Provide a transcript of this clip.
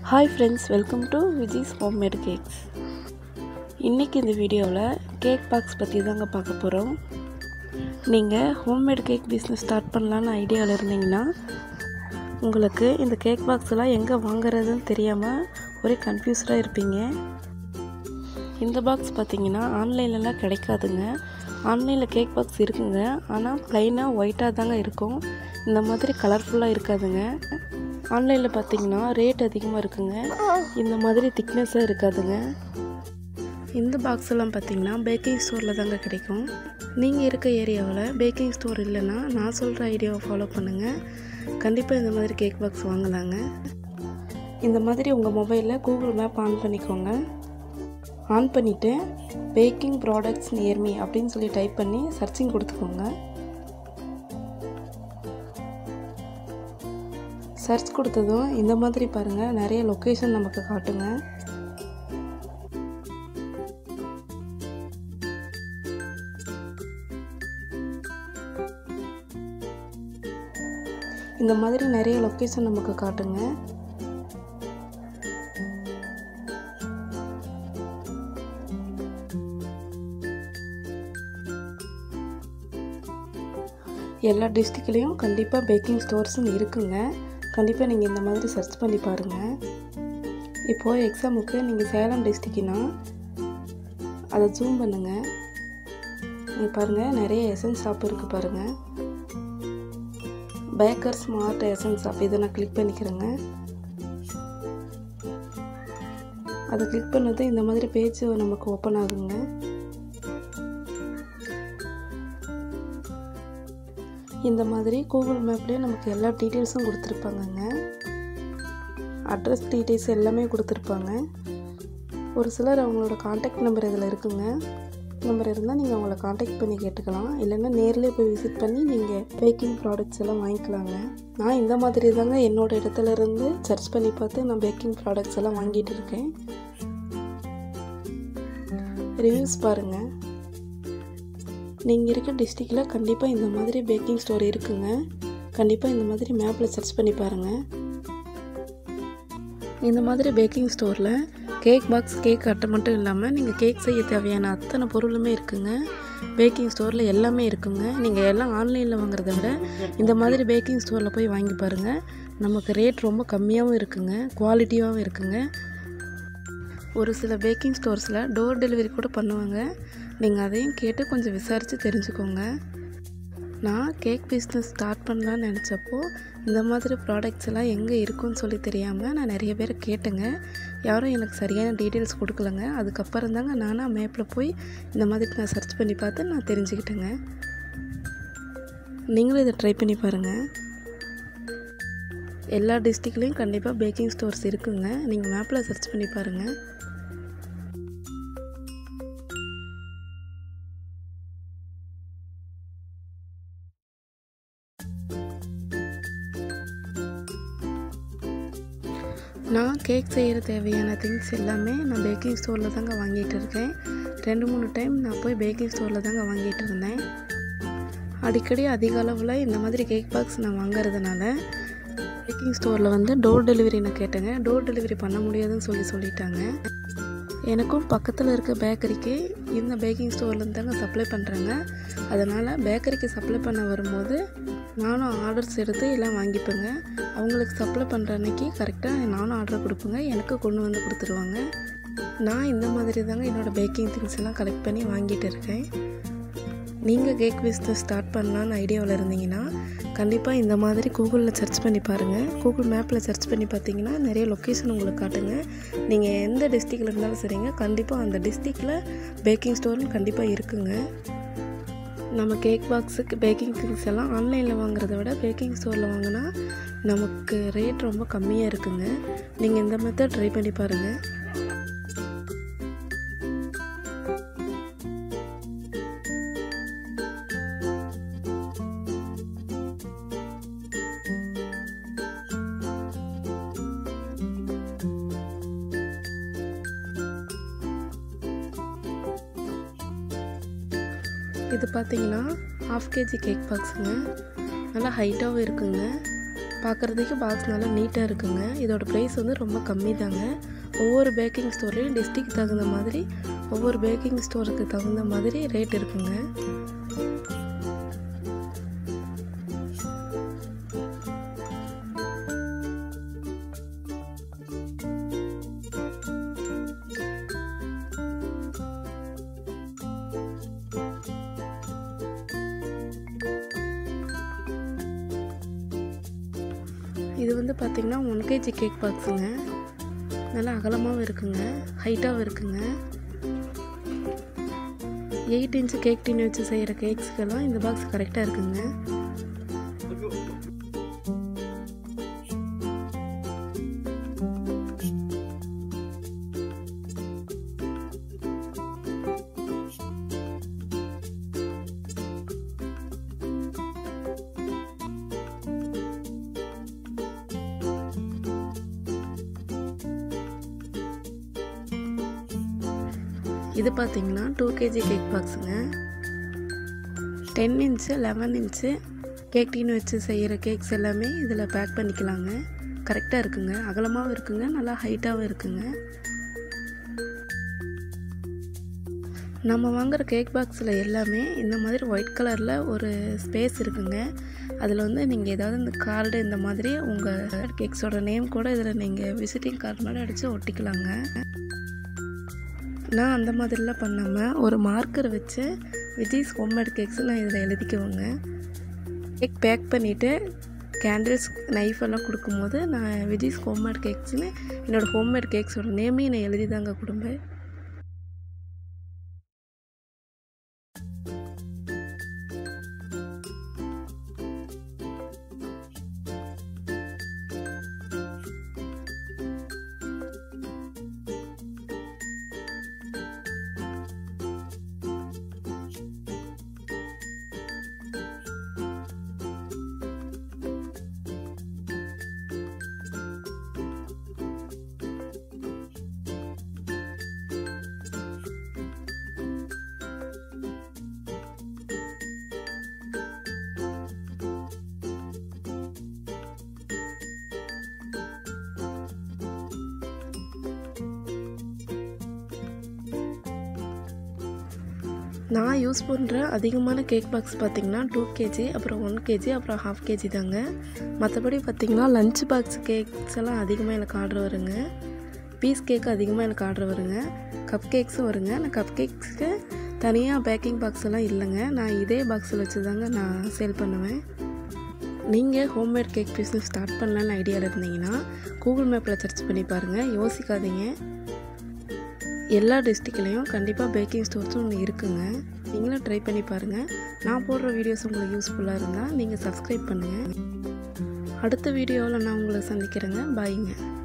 hi friends welcome to Viji's homemade cakes இன்றைக்கி இந்த வீடியோவில் கேக் பாக்ஸ் பற்றி தாங்க பார்க்க போகிறோம் நீங்கள் ஹோம்மேட் கேக் பிஸ்னஸ் ஸ்டார்ட் பண்ணலான்னு ஐடியாவில் இருந்தீங்கன்னா உங்களுக்கு இந்த கேக் பாக்ஸ் எல்லாம் எங்கே வாங்குறதுன்னு தெரியாமல் ஒரே கன்ஃபியூஸ்டாக இருப்பீங்க இந்த பாக்ஸ் பார்த்தீங்கன்னா ஆன்லைன்லலாம் கிடைக்காதுங்க ஆன்லைனில் கேக் பாக்ஸ் இருக்குங்க ஆனால் ப்ளைனாக ஒயிட்டாக தாங்க இருக்கும் இந்த மாதிரி கலர்ஃபுல்லாக இருக்காதுங்க ஆன்லைனில் பார்த்தீங்கன்னா ரேட் அதிகமாக இருக்குங்க இந்த மாதிரி திக்னஸாக இருக்காதுங்க இந்த பாக்ஸ் எல்லாம் பார்த்தீங்கன்னா பேக்கிங் ஸ்டோரில் தாங்க கிடைக்கும் நீங்கள் இருக்க ஏரியாவில் பேக்கிங் ஸ்டோர் இல்லைன்னா நான் சொல்கிற ஐடியாவை ஃபாலோ பண்ணுங்கள் கண்டிப்பாக இந்த மாதிரி கேக் பாக்ஸ் வாங்கலாங்க இந்த மாதிரி உங்கள் மொபைலில் கூகுள் மேப் ஆன் பண்ணிக்கோங்க ஆன் பண்ணிவிட்டு பேக்கிங் ப்ராடக்ட்ஸ் நியர்மி அப்படின்னு சொல்லி டைப் பண்ணி சர்ச்சிங் கொடுத்துக்கோங்க சர்ச் கொடுத்ததும் இந்த மாதிரி பாருங்கள் நிறைய லொக்கேஷன் நமக்கு காட்டுங்க இந்த மாதிரி நிறைய லொக்கேஷன் நமக்கு காட்டுங்க எல்லா டிஸ்ட்ரிக்ட்லேயும் கண்டிப்பாக பேக்கிங் ஸ்டோர்ஸும் இருக்குங்க கண்டிப்பாக நீங்கள் இந்த மாதிரி சர்ச் பண்ணி பாருங்கள் இப்போது எக்ஸாமுக்கு நீங்கள் சேலம் டிஸ்ட்ரிக்ட்னா அதை ஜூம் பண்ணுங்கள் நீங்கள் பாருங்கள் நிறைய எசன்ஸ் ஷாப் இருக்குது பாருங்கள் பேக்கர் ஸ்மார்ட் எசன்ஸ் ஷாப் இதை நான் கிளிக் பண்ணிக்கிறேங்க அதை கிளிக் பண்ணது இந்த மாதிரி பேஜ் நமக்கு ஓப்பன் ஆகுங்க இந்த மாதிரி கூகுள் மேப்லேயே நமக்கு எல்லா டீட்டெயில்ஸும் கொடுத்துருப்பாங்கங்க அட்ரஸ் டீட்டெயில்ஸ் எல்லாமே கொடுத்துருப்பாங்க ஒரு சிலர் அவங்களோட காண்டாக்ட் நம்பர் இதில் இருக்குங்க நம்பர் இருந்தால் நீங்கள் அவங்கள காண்டாக்ட் பண்ணி கேட்டுக்கலாம் இல்லைன்னா நேர்லேயே போய் விசிட் பண்ணி நீங்கள் பேக்கிங் ப்ராடக்ட்ஸ் எல்லாம் வாங்கிக்கலாங்க நான் இந்த மாதிரி தாங்க என்னோடய இடத்துல இருந்து சர்ச் பண்ணி பார்த்து நான் பேக்கிங் ப்ராடக்ட்ஸ் எல்லாம் வாங்கிட்டு இருக்கேன் ரிவ்யூஸ் பாருங்கள் நீங்கள் இருக்க டிஸ்ட்ரிக்டில் கண்டிப்பாக இந்த மாதிரி பேக்கிங் ஸ்டோர் இருக்குங்க கண்டிப்பாக இந்த மாதிரி மேப்பில் சர்ச் பண்ணி பாருங்கள் இந்த மாதிரி பேக்கிங் ஸ்டோரில் கேக் பாக்ஸ் கேக் அட்டை மட்டும் இல்லாமல் நீங்கள் கேக் செய்ய தேவையான அத்தனை பொருளுமே இருக்குங்க பேக்கிங் ஸ்டோரில் எல்லாமே இருக்குங்க நீங்கள் எல்லாம் ஆன்லைனில் வாங்குறத விட இந்த மாதிரி பேக்கிங் ஸ்டோரில் போய் வாங்கி பாருங்கள் நமக்கு ரேட் ரொம்ப கம்மியாகவும் இருக்குங்க குவாலிட்டியாகவும் இருக்குங்க ஒரு சில பேக்கிங் ஸ்டோர்ஸில் டோர் டெலிவரி கூட பண்ணுவாங்க நீங்கள் அதையும் கேட்டு கொஞ்சம் விசாரித்து தெரிஞ்சுக்கோங்க நான் கேக் பிஸ்னஸ் ஸ்டார்ட் பண்ணலான்னு நினச்சப்போ இந்த மாதிரி ப்ராடக்ட்ஸ் எல்லாம் எங்கே இருக்குன்னு சொல்லி தெரியாமல் நான் நிறைய பேரை கேட்டேங்க யாரும் எனக்கு சரியான டீட்டெயில்ஸ் கொடுக்கலங்க அதுக்கப்புறம் தாங்க நானாக மேப்பில் போய் இந்த மாதிரி நான் சர்ச் பண்ணி பார்த்து நான் தெரிஞ்சுக்கிட்டேங்க நீங்களும் இதை ட்ரை பண்ணி பாருங்கள் எல்லா டிஸ்ட்ரிக்ட்லேயும் கண்டிப்பாக பேக்கிங் ஸ்டோர்ஸ் இருக்குங்க நீங்கள் மேப்பில் சர்ச் பண்ணி பாருங்கள் நான் கேக் செய்கிற தேவையான திங்ஸ் எல்லாமே நான் பேக்கிங் ஸ்டோரில் தாங்க வாங்கிட்டு இருக்கேன் ரெண்டு மூணு டைம் நான் போய் பேக்கிங் ஸ்டோரில் தாங்க வாங்கிட்டு இருந்தேன் அடிக்கடி அதிக அளவில் இந்த மாதிரி கேக் பாக்ஸ் நான் வாங்குறதுனால பேக்கிங் ஸ்டோரில் வந்து டோர் டெலிவரி நான் கேட்டேங்க டோர் டெலிவரி பண்ண முடியாதுன்னு சொல்லி சொல்லிட்டாங்க எனக்கும் பக்கத்தில் இருக்க பேக்கரிக்கு இந்த பேக்கிங் ஸ்டோர்லேருந்து தாங்க சப்ளை பண்ணுறாங்க அதனால் பேக்கரிக்கு சப்ளை பண்ண வரும்போது நானும் ஆர்டர்ஸ் எடுத்து எல்லாம் வாங்கிப்பேங்க அவங்களுக்கு சப்ளை பண்ணுற அன்னைக்கு கரெக்டாக நானும் ஆர்டர் கொடுப்பேங்க எனக்கு கொண்டு வந்து கொடுத்துருவாங்க நான் இந்த மாதிரி தாங்க என்னோடய பேக்கிங் திங்ஸ் எல்லாம் கலெக்ட் பண்ணி வாங்கிட்டு இருக்கேன் நீங்கள் கேக் பிஸ்னஸ் ஸ்டார்ட் பண்ணலான்னு ஐடியாவில் இருந்தீங்கன்னா கண்டிப்பாக இந்த மாதிரி கூகுளில் சர்ச் பண்ணி பாருங்கள் கூகுள் மேப்பில் சர்ச் பண்ணி பார்த்தீங்கன்னா நிறைய லொக்கேஷன் உங்களுக்கு காட்டுங்க நீங்கள் எந்த டிஸ்ட்ரிக்டில் இருந்தாலும் சரிங்க கண்டிப்பாக அந்த டிஸ்ட்ரிக்டில் பேக்கிங் ஸ்டோர்னு கண்டிப்பாக இருக்குங்க நம்ம கேக் பாக்ஸுக்கு பேக்கிங் திங்ஸ் எல்லாம் ஆன்லைனில் வாங்குறத விட பேக்கிங் ஸ்டோரில் வாங்கினா நமக்கு ரேட் ரொம்ப கம்மியாக இருக்குங்க நீங்கள் இந்த மெத்தட் ட்ரை பண்ணி பாருங்கள் இது பார்த்தீங்கன்னா ஹாஃப் கேஜி கேக் பாக்ஸுங்க நல்லா ஹைட்டாகவும் இருக்குங்க பார்க்குறதுக்கு பாக்ஸ் நல்லா நீட்டாக இருக்குங்க இதோட ப்ரைஸ் வந்து ரொம்ப கம்மி தாங்க ஒவ்வொரு பேக்கிங் ஸ்டோர்லேயும் டிஸ்ட்ரிக்ட் தகுந்த மாதிரி ஒவ்வொரு பேக்கிங் ஸ்டோருக்கு தகுந்த மாதிரி ரேட் இருக்குங்க இது வந்து பார்த்திங்கன்னா ஒன் கேஜி கேக் பாக்ஸுங்க நல்லா அகலமாகவும் இருக்குங்க ஹைட்டாகவும் இருக்குங்க எயிட் இன்ச்சு கேக் டின் வச்சு செய்கிற கேக்ஸுக்கெல்லாம் இந்த பாக்ஸ் கரெக்டாக இருக்குங்க இது பார்த்தீங்கன்னா டூ கேஜி கேக் பாக்ஸுங்க ten inch eleven inch cake tin வச்சு செய்கிற கேக்ஸ் எல்லாமே இதில் பேக் பண்ணிக்கலாங்க கரெக்டாக இருக்குங்க அகலமாகவும் இருக்குங்க நல்லா ஹைட்டாகவும் இருக்குங்க நம்ம வாங்குகிற கேக் பாக்ஸில் எல்லாமே இந்த மாதிரி ஒயிட் கலரில் ஒரு ஸ்பேஸ் இருக்குங்க அதில் வந்து நீங்கள் ஏதாவது இந்த கார்டு இந்த மாதிரி உங்கள் கேக்ஸோட நேம் கூட இதில் நீங்கள் விசிட்டிங் கார்டு மாதிரி அடித்து ஒட்டிக்கலாங்க நான் அந்த மாதிரிலாம் பண்ணாமல் ஒரு மார்க்கர் வச்சு விஜய்ஸ் ஹோம்மேட் கேக்ஸ் நான் இதில் எழுதிக்குவேங்க கேக் பேக் பண்ணிவிட்டு கேண்டில்ஸ் நைஃப் எல்லாம் கொடுக்கும்போது நான் விஜய்ஸ் ஹோம்மேட் கேக்ஸ்னு என்னோடய ஹோம்மேட் கேக்ஸோட நேமையும் நான் எழுதி தாங்க கொடுப்பேன் நான் யூஸ் பண்ணுற அதிகமான கேக் பாக்ஸ் பார்த்திங்கன்னா டூ கேஜி அப்புறம் ஒன் கேஜி அப்புறம் ஹாஃப் கேஜி தாங்க மற்றபடி பார்த்திங்கன்னா லஞ்ச் பாக்ஸ் கேக்ஸ் எல்லாம் அதிகமாக எனக்கு ஆர்டர் வருங்க பீஸ் கேக் அதிகமாக எனக்கு ஆர்டர் வருங்க கப் கேக்ஸும் வருங்க நான் கப் கேக்ஸ்க்கு தனியாக பேக்கிங் பாக்ஸ் எல்லாம் இல்லைங்க நான் இதே பாக்ஸில் வச்சு தாங்க நான் சேல் பண்ணுவேன் நீங்கள் ஹோம்மேட் கேக் பிஸ்னஸ் ஸ்டார்ட் பண்ணலான்னு ஐடியாவில் இருந்தீங்கன்னா கூகுள் மேப்பில் சர்ச் பண்ணி பாருங்கள் யோசிக்காதீங்க எல்லா டிஸ்ட்ரிக்ட்லேயும் கண்டிப்பாக பேக்கிங் ஸ்டோர்ஸும் ஒன்று இருக்குங்க நீங்களும் ட்ரை பண்ணி பாருங்கள் நான் போடுற வீடியோஸ் உங்களுக்கு யூஸ்ஃபுல்லாக இருந்தால் நீங்கள் சப்ஸ்கிரைப் பண்ணுங்கள் அடுத்த வீடியோவில் நான் உங்களை சந்திக்கிறேங்க பாய்ங்க